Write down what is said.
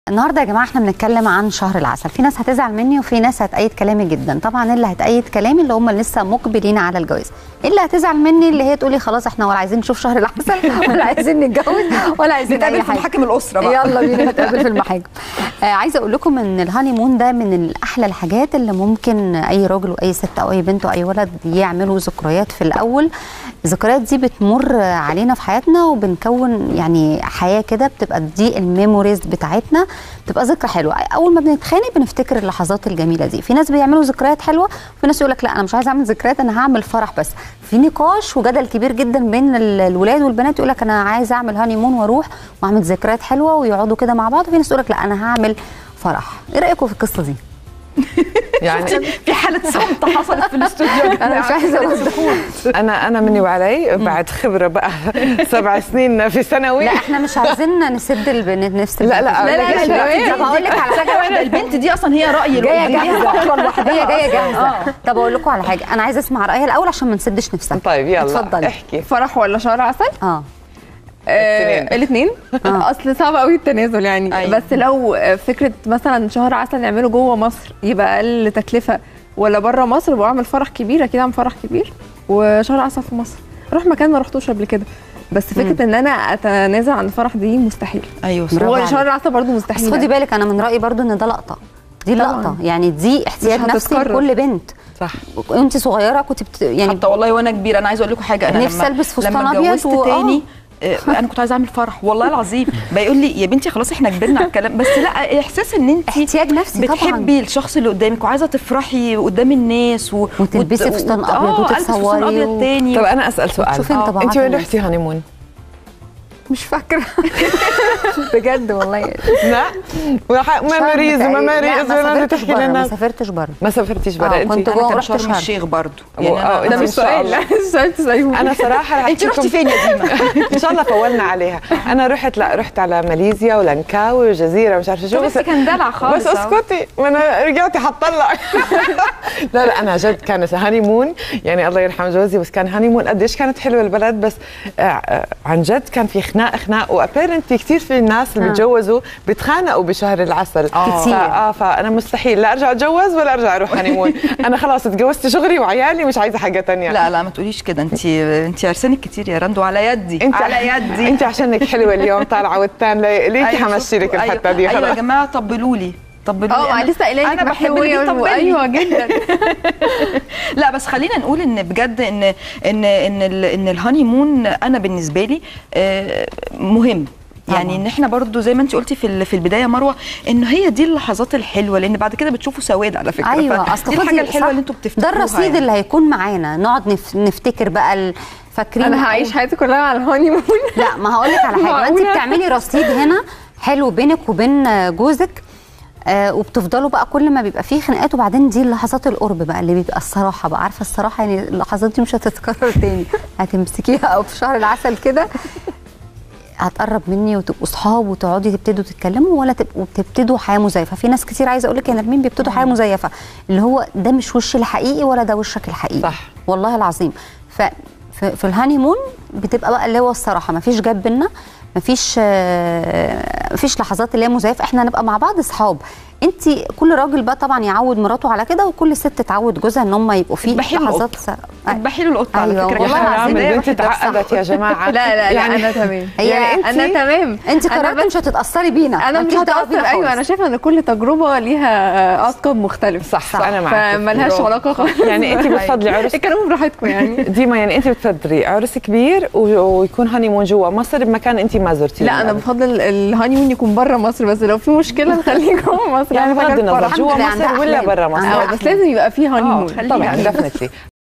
النهارده يا جماعه احنا بنتكلم عن شهر العسل في ناس هتزعل مني وفي ناس هتأيد كلامي جدا طبعا اللي هتأيد كلامي اللي هم لسه مقبلين على الجواز اللي هتزعل مني اللي هي تقولي خلاص احنا ولا عايزين نشوف شهر العسل ولا عايزين نتجوز ولا عايزين نتقابل اي في حاجه محاكم الاسره بقى يلا بينا نتقابل في المحاكم آه عايزه اقول لكم ان الهاني مون ده من احلى الحاجات اللي ممكن اي راجل واي ست او اي بنت او اي ولد يعملوا ذكريات في الاول الذكريات دي بتمر علينا في حياتنا وبنكون يعني حياه كده بتبقى دي الميموريز بتاعتنا بتبقى ذكرى حلوه اول ما بنتخانق بنفتكر اللحظات الجميله دي في ناس بيعملوا ذكريات حلوه وفي ناس يقول لك لا انا مش عايز اعمل ذكريات انا هعمل فرح بس في نقاش وجدل كبير جدا بين ال- الولاد والبنات يقول لك انا عايز اعمل هاني مون واروح واعمل ذكريات حلوه ويقعدوا كده مع بعض وفي ناس تقول لك لا انا هعمل فرح ايه رايكم في القصه دي يعني في حاله صمت حصلت في الاستوديو انا مش عايزه اقول انا انا مني وعلي بعد خبره بقى سبع سنين في ثانوي لا احنا مش عايزين نسد البنت نفس لا، لا، البنت. لا، لا، لا، طب هقول لك على حاجه واحده البنت دي اصلا هي راي اللي جايه قدامها. جاهزه هي جايه جاهزه طب اقول لكم على حاجه انا عايزه اسمع رايها الاول عشان ما نسدش نفسها طيب يلا اتفضلي. احكي فرح ولا شهر عسل؟ اه الاتنين. الاثنين اصل صعب قوي التنازل يعني أيوة. بس لو آه، فكره مثلا شهر عسل نعمله جوه مصر يبقى اقل تكلفه ولا بره مصر واعمل فرح كبير اكيد اعمل فرح كبير وشهر عسل في مصر اروح مكان ما رحتوش قبل كده بس فكره ان انا اتنازل عن الفرح دي مستحيل ايوه صح. برافو عليك. وشهر العسل برضه مستحيل بس خدي بالك انا من رايي برضو ان ده لقطه دي طبعاً. لقطه يعني دي احتياج مش نفسي هتتكرر. لكل بنت صح وانت صغيره كنت بت... يعني حتى والله وانا كبيره انا عايزه اقول لكم حاجه انا نفسي لما- ألبس فستان لما أبيض اتجوزت و- آه. تاني آه، انا كنت عايزه اعمل فرح والله العظيم بيقول لي يا بنتي خلاص احنا كبرنا على الكلام بس لا احساس ان انت احتياج نفسي طبعا بتحبي الشخص اللي قدامك وعايزه تفرحي قدام الناس و... وتلبسي وت- فستان وت- أبيض آه، ألبس وتتصوري فستان ابيض و- تاني طب انا اسال سؤال شوفي انطباعات انت وين الناس. رحتي هانيمون؟ مش فاكره بجد والله لا ميموريز ميموريز ولا تحكي ما للناس سافرتش بره ما سافرتش برا آه، انت كنت انا جوه كان ورحت شرم شرم. الشيخ برضه آه، يعني أنت انا مش ده مش سؤال لا السؤال تسأليه انا صراحه رح انت أحكي رحتي لكم- فين يا ديما ان شاء الله فولنا عليها انا رحت لا رحت على ماليزيا ولانكاوي وجزيره مش عارفه شو بس كان دلع خالص بس اسكتي ما انا رجعتي حطلع لا لا انا جد كانت هاني مون يعني الله يرحم جوزي بس كان هاني مون قديش كانت حلوه البلد بس آه، آه، عن جد كان في خناق خناق وابيرنتلي كثير في الناس اللي آه. بيتجوزوا بيتخانقوا بشهر العسل آه. كتير. اه فانا مستحيل لا ارجع اتجوز ولا ارجع اروح هاني مون انا خلاص اتجوزت شغلي وعيالي مش عايزه حاجه تانية لا لا ما تقوليش كده انت انت عرسانك كتير يا رندو على يدي انت على يدي انت عشانك حلوه اليوم طالعه والتان ليكي أيوة، حمشي لك شوفوا، الحته دي ايوه يا خلاص جماعه طبلوا لي طبلوا اه لي ما لسه قايله انا لك بحب اللي محلوية بيطبل لي. ايوه جدا لا بس خلينا نقول ان بجد ان ان ان ال- ان الهاني مون انا بالنسبه لي آه، مهم يعني طبعاً. ان احنا برضو زي ما انت قلتي في ال- في البدايه مروه ان هي دي اللحظات الحلوه لان بعد كده بتشوفوا سواد على فكره ايوه اصل دي خدي- الحاجه الحلوه صح. اللي انتوا بتفتكروها ده الرصيد يعني. اللي هيكون معانا نقعد نف... نفتكر بقى ال- فاكرين انا هعيش حياتي كلها على الهاني مون لا ما هقول لك على حاجه ما انت معقولة؟ بتعملي رصيد هنا حلو بينك وبين آه، جوزك آه وبتفضلوا بقى كل ما بيبقى فيه خناقات وبعدين دي لحظات القرب بقى اللي بيبقى الصراحه بقى عارفه الصراحه يعني اللحظات دي مش هتتكرر تاني هتمسكيها او في شهر العسل كده هتقرب مني وتبقوا صحاب وتقعدي تبتدوا تتكلموا ولا تبقوا بتبتدوا حياه مزيفه في ناس كتير عايزه اقول لك يا نرمين بيبتدوا حياه مزيفه اللي هو ده مش وش الحقيقي ولا ده وشك الحقيقي صح. والله العظيم ف في, في الهاني مون بتبقى بقى اللي هو الصراحه مفيش جاب بينا مفيش آه، مفيش لحظات اللي هي مزيفه احنا نبقى مع بعض اصحاب انت كل راجل بقى طبعا يعود مراته على كده وكل ست تعود جوزها ان هم يبقوا في بحيل لحظات القطة. س... بحيل القطه على أيوة، فكره والله يا العظيم. حرام. البنت اتعقدت يا جماعه لا لا لا يعني انا تمام هي يعني انا انت تمام انت أنا قررتي بس- مش هتتاثري بينا انا مش مالكيش دعوة هتاثر بينا ايوه خالص. انا شايفه ان كل تجربه ليها اوتكم مختلف صح, صح انا معك فملهاش برافو. علاقه خالص يعني انت بتفضلي عرس اتكلموا براحتكم يعني ديما يعني انت بتفضلي عرس كبير و- ويكون هاني مون جوا مصر بمكان انت ما زرتيه لا انا من قبل. بفضل الهاني مون يكون بره مصر بس لو في مشكله نخليه جوه مصر يعني أهم حاجة بغض النظر الفرح. جوا الحمد لله مصر عندها ولا أحلام. برا مصر عندها اه بس لازم يبقى في هاني اه مون طبعا دفنتلي